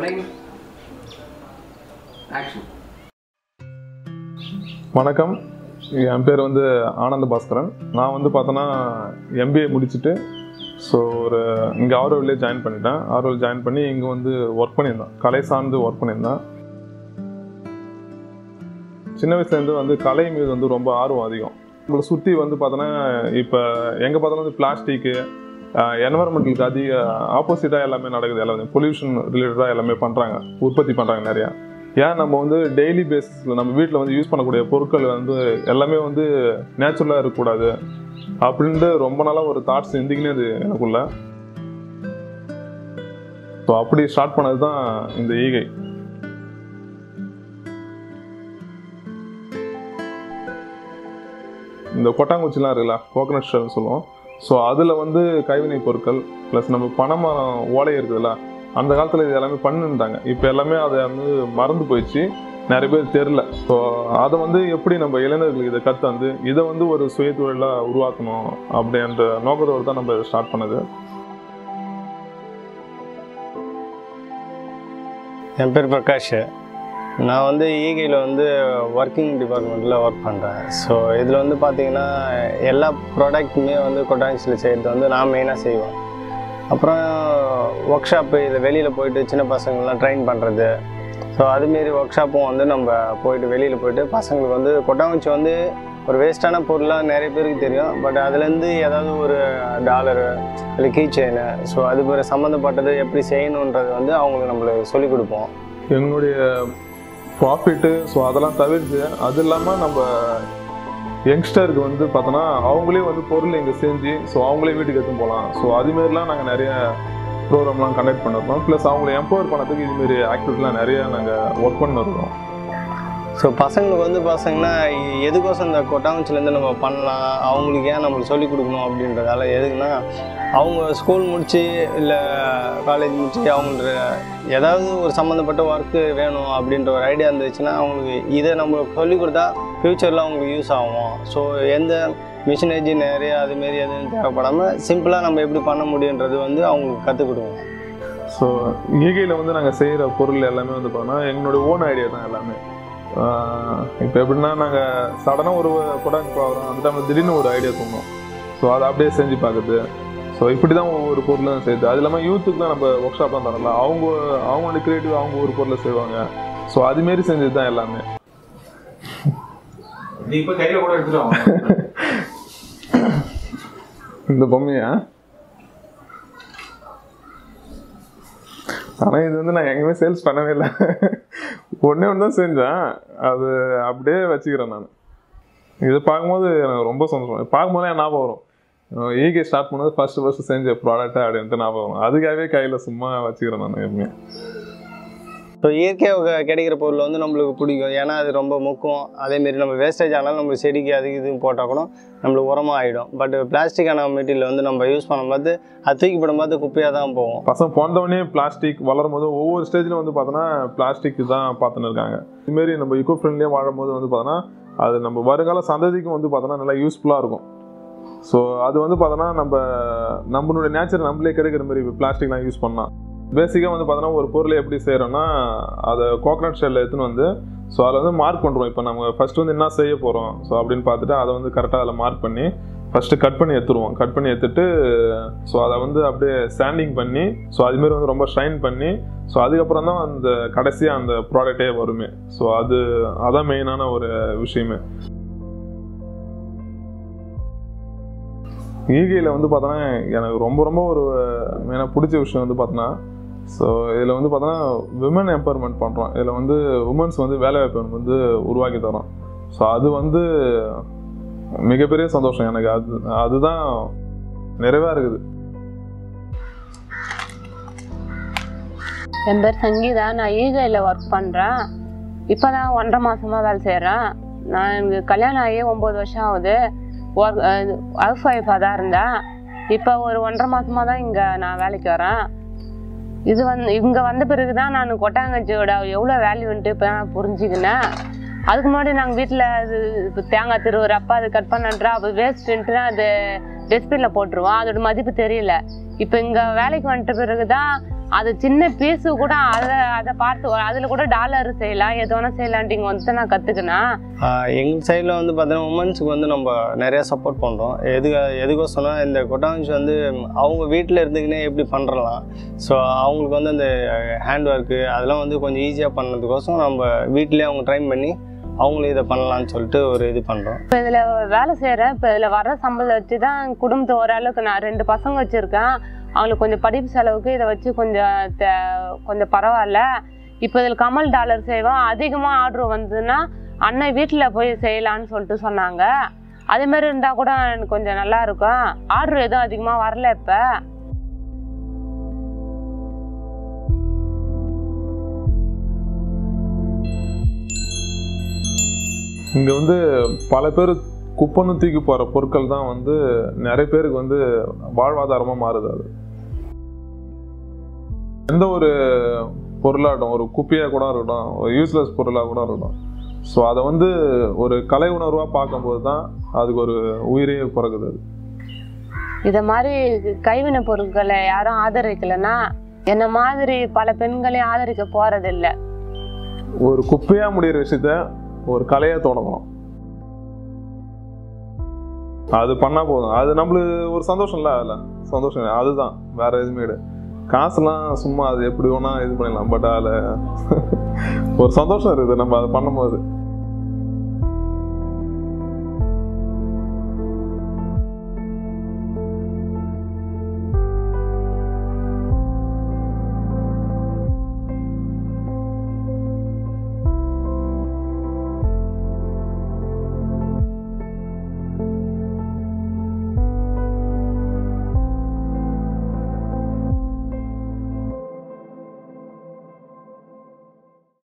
running action வணக்கம் என் பேர் வந்து ஆனந்த பாஸ்கரன் நான் வந்து பார்த்தோன்னா எம்பிஏ முடிச்சுட்டு ஸோ ஒரு இங்கே ஆரோவிலே ஜாயின் பண்ணிட்டேன் ஆரோவில் ஜாயின் பண்ணி இங்கே வந்து ஒர்க் பண்ணியிருந்தேன் கலை சார்ந்து ஒர்க் பண்ணியிருந்தேன் சின்ன வயசுலேருந்து வந்து கலை மீது வந்து ரொம்ப ஆர்வம் அதிகம் நம்மளை சுற்றி வந்து பார்த்தோன்னா இப்போ எங்கே பார்த்தாலும் வந்து பிளாஸ்டிக்கு என்வரன்மெண்டலுக்கு அதிக ஆப்போசிட்டாக எல்லாமே நடக்குது எல்லாமே பொல்யூஷன் ரிலேட்டடாக எல்லாமே பண்ணுறாங்க உற்பத்தி பண்ணுறாங்க நிறையா ஏன் நம்ம வந்து டெய்லி பேசிஸில் நம்ம வீட்டில் வந்து யூஸ் பண்ணக்கூடிய பொருட்கள் வந்து எல்லாமே வந்து நேச்சுரலாக இருக்கக்கூடாது அப்படின்ட்டு ரொம்ப நாளாக ஒரு தாட்ஸ் இருந்துக்கினே அது எனக்குள்ள ஸோ அப்படி ஸ்டார்ட் பண்ணது தான் இந்த ஈகை இந்த கொட்டாங்குச்சிலாம் இருக்குல்ல கோகனட் ஷெல்னு சொல்லுவோம் ஸோ அதில் வந்து கைவினை பொருட்கள் ப்ளஸ் நம்ம பனைமரம் ஓலை இருக்குதுல்ல அந்த காலத்தில் இது எல்லாமே பண்ணிருந்தாங்க இப்போ எல்லாமே அதை வந்து மறந்து போயிடுச்சு நிறைய பேர் தெரில ஸோ அதை வந்து எப்படி நம்ம இளைஞர்களுக்கு இதை கற்று இதை வந்து ஒரு சுய தொழிலாக உருவாக்கணும் அப்படின்ற நோக்கத்தோடு தான் நம்ம ஸ்டார்ட் பண்ணது என் பேர் பிரகாஷ் நான் வந்து ஈகையில் வந்து ஒர்க்கிங் டிபார்ட்மெண்ட்டில் ஒர்க் பண்ணுறேன் ஸோ இதில் வந்து பார்த்தீங்கன்னா எல்லா ப்ராடக்ட்டுமே வந்து கொட்டாங்ஸில் செய்கிறது வந்து நான் மெயினாக செய்வேன் அப்புறம் ஒர்க் ஷாப்பு இதில் வெளியில் போயிட்டு சின்ன பசங்கள்லாம் ட்ரெயின் பண்ணுறது ஸோ அதுமாரி ஒர்க் ஷாப்பும் வந்து நம்ம போயிட்டு வெளியில் போயிட்டு பசங்களுக்கு வந்து கொட்டாங்குச்சி வந்து ஒரு வேஸ்ட்டான பொருளாக நிறைய பேருக்கு தெரியும் பட் அதுலேருந்து ஏதாவது ஒரு டாலரு இல்லை கீ செயின் ஸோ அது மாதிரி சம்மந்தப்பட்டது எப்படி செய்யணுன்றது வந்து அவங்களுக்கு நம்மளுக்கு சொல்லிக் கொடுப்போம் எங்களுடைய ப்ராஃபிட்டு ஸோ அதெல்லாம் தவிர்த்து அது இல்லாமல் நம்ம யங்ஸ்டருக்கு வந்து பார்த்தோன்னா அவங்களே வந்து பொருள் இங்கே செஞ்சு ஸோ அவங்களே வீட்டுக்கு எடுத்துன்னு போகலாம் ஸோ அதுமாரிலாம் நாங்கள் நிறைய ப்ரோக்ராம்லாம் கண்டக்ட் பண்ணிருக்கோம் ப்ளஸ் அவங்களை எம்பவர் பண்ணதுக்கு இதுமாரி ஆக்டிவிட்டிலாம் நிறைய நாங்கள் ஒர்க் பண்ணிருக்கோம் ஸோ பசங்களுக்கு வந்து பசங்கன்னா எதுக்கோசம் இந்த கொட்டாங்குச்சிலேருந்து நம்ம பண்ணலாம் அவங்களுக்கு ஏன் நம்மளுக்கு சொல்லிக் கொடுக்கணும் அப்படின்றதால எதுக்குன்னா அவங்க ஸ்கூல் முடித்து இல்லை காலேஜ் முடித்து அவங்களுக்கு ஏதாவது ஒரு சம்மந்தப்பட்ட ஒர்க்கு வேணும் அப்படின்ற ஒரு ஐடியா இருந்துச்சுன்னா அவங்களுக்கு இதை நம்மளுக்கு சொல்லிக் கொடுத்தா ஃப்யூச்சரில் அவங்களுக்கு யூஸ் ஆகும் ஸோ எந்த மிஷினரி நிறைய அதுமாரி எதுவும் தேவைப்படாமல் சிம்பிளாக நம்ம எப்படி பண்ண முடியுன்றது வந்து அவங்களுக்கு கற்றுக் கொடுங்க ஸோ ஈகையில் வந்து நாங்கள் செய்கிற பொருள் எல்லாமே வந்து பார்த்தோன்னா எங்களுடைய ஓன் ஐடியா தான் எல்லாமே இப்போ எப்படின்னா நாங்கள் சடனாக ஒரு கொடாங்க போகிறோம் அந்த டைமில் திடீர்னு ஒரு ஐடியா தோணும் ஸோ அதை அப்படியே செஞ்சு பார்க்குறது ஸோ இப்படி தான் ஒவ்வொரு பொருளும் செய்யுது அது இல்லாமல் யூத்துக்கு தான் நம்ம ஒர்க் ஷாப்லாம் தரல அவங்க அவங்களோட கிரியேட்டிவ் அவங்க ஒரு பொருளை செய்வாங்க ஸோ அதுமாரி செஞ்சது தான் எல்லாமே நீ இப்போ கையில் கூட எடுத்துட்டு வாங்க இந்த பொம்மையா ஆனால் இது வந்து நான் எங்கேயுமே சேல்ஸ் பண்ணவே இல்லை ஒன்றே ஒன்று தான் செஞ்சேன் அது அப்படியே வச்சுக்கிறேன் நான் இது பார்க்கும்போது எனக்கு ரொம்ப சந்தோஷம் பார்க்கும்போது என் ஞாபகம் வரும் ஈகே ஸ்டார்ட் பண்ணது ஃபர்ஸ்ட் ஃபர்ஸ்ட் செஞ்ச ப்ராடக்ட் அப்படின்ட்டு ஞாபகம் வரும் அதுக்காகவே கையில் சும்மா வச்சுக்கிறேன் நான் எப்பவுமே ஸோ இயற்கையாக கிடைக்கிற பொருள் வந்து நம்மளுக்கு பிடிக்கும் ஏன்னா அது ரொம்ப முக்கும் அதேமாரி நம்ம வேஸ்டேஜ் ஆனாலும் நம்ம செடிக்கு அதுக்கு இதுவும் போட்டால் கூட நம்மளுக்கு உரமாக ஆகிடும் பட் பிளாஸ்டிக்கான மெட்டீரியல் வந்து நம்ம யூஸ் பண்ணும்போது அது தூக்கி போடும்போது குப்பையாக தான் போகும் பசங்க பிறந்தவொடனே பிளாஸ்டிக் வளரும் போது ஒவ்வொரு ஸ்டேஜ்லையும் வந்து பார்த்தோன்னா பிளாஸ்டிக் தான் பார்த்துன்னு இருக்காங்க இதுமாரி நம்ம இக்கோ ஃப்ரெண்ட்லியாக வாழும்போது வந்து பார்த்தோன்னா அது நம்ம வருங்கால சந்ததிக்கும் வந்து பார்த்தோன்னா நல்லா யூஸ்ஃபுல்லாக இருக்கும் ஸோ அது வந்து பார்த்தோன்னா நம்ம நம்மளுடைய நேச்சர் நம்மளே கிடைக்கிற மாதிரி இப்போ பிளாஸ்டிக்லாம் யூஸ் பண்ணலாம் பேசிக்காக வந்து பார்த்தோன்னா ஒரு பொருளை எப்படி செய்கிறோன்னா அதை கோகனட் ஷெல்லில் எடுத்துன்னு வந்து ஸோ அதில் வந்து மார்க் பண்ணுறோம் இப்போ நம்ம ஃபர்ஸ்ட் வந்து என்ன செய்ய போகிறோம் ஸோ அப்படின்னு பார்த்துட்டு அதை வந்து கரெக்டாக அதில் மார்க் பண்ணி ஃபஸ்ட்டு கட் பண்ணி எடுத்துருவோம் கட் பண்ணி எடுத்துட்டு ஸோ அதை வந்து அப்படியே சாண்டிங் பண்ணி ஸோ அதுமாரி வந்து ரொம்ப ஷைன் பண்ணி ஸோ அதுக்கப்புறம் தான் அந்த கடைசியாக அந்த ப்ராடக்டே வருமே ஸோ அது அதான் மெயினான ஒரு விஷயமே ஈகையில் வந்து பார்த்தோன்னா எனக்கு ரொம்ப ரொம்ப ஒரு மெயினாக பிடிச்ச விஷயம் வந்து பார்த்தோன்னா ஸோ இதில் வந்து பார்த்தோன்னா விமன் எம்பவர்மெண்ட் பண்ணுறோம் இதில் வந்து உமன்ஸ் வந்து வேலை வாய்ப்பு வந்து உருவாக்கி தரோம் ஸோ அது வந்து மிகப்பெரிய சந்தோஷம் எனக்கு அது அதுதான் நிறைவாக இருக்குது என் பேர் சங்கீதா நான் ஈகையில் ஒர்க் பண்ணுறேன் இப்போ தான் ஒன்றரை மாதமாக வேலை செய்கிறேன் நான் எனக்கு கல்யாணம் ஆகி ஒம்பது வருஷம் ஆகுது ஒர்க் ஹவுஸ் ஒய்ஃபாக தான் இருந்தேன் இப்போ ஒரு ஒன்றரை மாதமாக தான் இங்கே நான் வேலைக்கு வரேன் இது வந்து இங்கே வந்த பிறகு தான் நான் கொட்டாங்கச்சியோட எவ்வளோ வேல்யூன்ட்டு இப்போ நான் புரிஞ்சுக்கினேன் அதுக்கு முன்னாடி நாங்கள் வீட்டில் அது இப்போ தேங்காய் திருவுறப்ப அது கட் பண்ணன்றா அது வேஸ்ட்டுன்ட்டு அது டஸ்ட்பினில் போட்டுருவோம் அதோட மதிப்பு தெரியல இப்போ இங்கே வேலைக்கு வந்துட்ட பிறகு தான் அது சின்ன பீஸு கூட அதை அதை பார்த்து அதில் கூட டாலர் செய்யலாம் எது வேணால் செய்யலான்ட்டு இங்கே வந்து நான் கற்றுக்கினேன் எங்கள் சைடில் வந்து பார்த்தீங்கன்னா உமன்ஸுக்கு வந்து நம்ம நிறையா சப்போர்ட் பண்ணுறோம் எது எதுக்கோசம்னா இந்த கொட்டாங்ஸ் வந்து அவங்க வீட்டில் இருந்துக்கினே எப்படி பண்ணுறலாம் ஸோ அவங்களுக்கு வந்து அந்த ஹேண்ட் ஒர்க்கு அதெல்லாம் வந்து கொஞ்சம் ஈஸியாக பண்ணதுக்கோசம் நம்ம வீட்டிலே அவங்க ட்ரைன் பண்ணி அவங்களும் இதை பண்ணலான்னு சொல்லிட்டு ஒரு இது பண்ணுறோம் இப்போ இதில் வேலை செய்கிறேன் இப்போ இதில் வர சம்பளம் வச்சு தான் குடும்பத்தை ஓரளவுக்கு நான் ரெண்டு பசங்க வச்சுருக்கேன் அவங்களுக்கு கொஞ்சம் படிப்பு செலவுக்கு இதை வச்சு கொஞ்சம் தே- கொஞ்சம் பரவாயில்ல இப்போ இதில் கமல் டாலர் செய்வோம் அதிகமாக ஆர்டர் வந்ததுன்னா அண்ணன் வீட்டில் போய் செய்யலான்னு சொல்லிட்டு சொன்னாங்க அதே மாதிரி இருந்தால் கூட எனக்கு கொஞ்சம் நல்லா இருக்கும் ஆர்டர் எதுவும் அதிகமாக வரல இப்போ இங்கே வந்து பல பேர் குப்பைன்னு தூக்கி போகிற பொருட்கள் தான் வந்து நிறைய பேருக்கு வந்து வாழ்வாதாரமாக மாறுது அது எந்த ஒரு பொருளாகட்டும் ஒரு குப்பையாக கூட இருக்கட்டும் ஒரு யூஸ்லெஸ் பொருளாக கூட இருக்கட்டும் ஸோ அதை வந்து ஒரு கலை உணர்வாக பார்க்கும்போது தான் அதுக்கு ஒரு உயிரே பிறகுது அது இதை மாதிரி கைவினை பொருட்களை யாரும் ஆதரிக்கலைன்னா என்ன மாதிரி பல பெண்களையும் ஆதரிக்க போறதில்ல ஒரு குப்பையாக முடியிற விஷயத்த ஒரு கலையாக தொடங்கணும் அது பண்ணால் போதும் அது நம்மளுக்கு ஒரு சந்தோஷம் இல்லை அதில் சந்தோஷம் இல்லை அதுதான் வேற எதுவுமே கிடையாது காசுலாம் சும்மா அது எப்படி வேணா இது பண்ணிடலாம் பட் அதில் ஒரு சந்தோஷம் இருக்குது நம்ம அதை பண்ணும்போது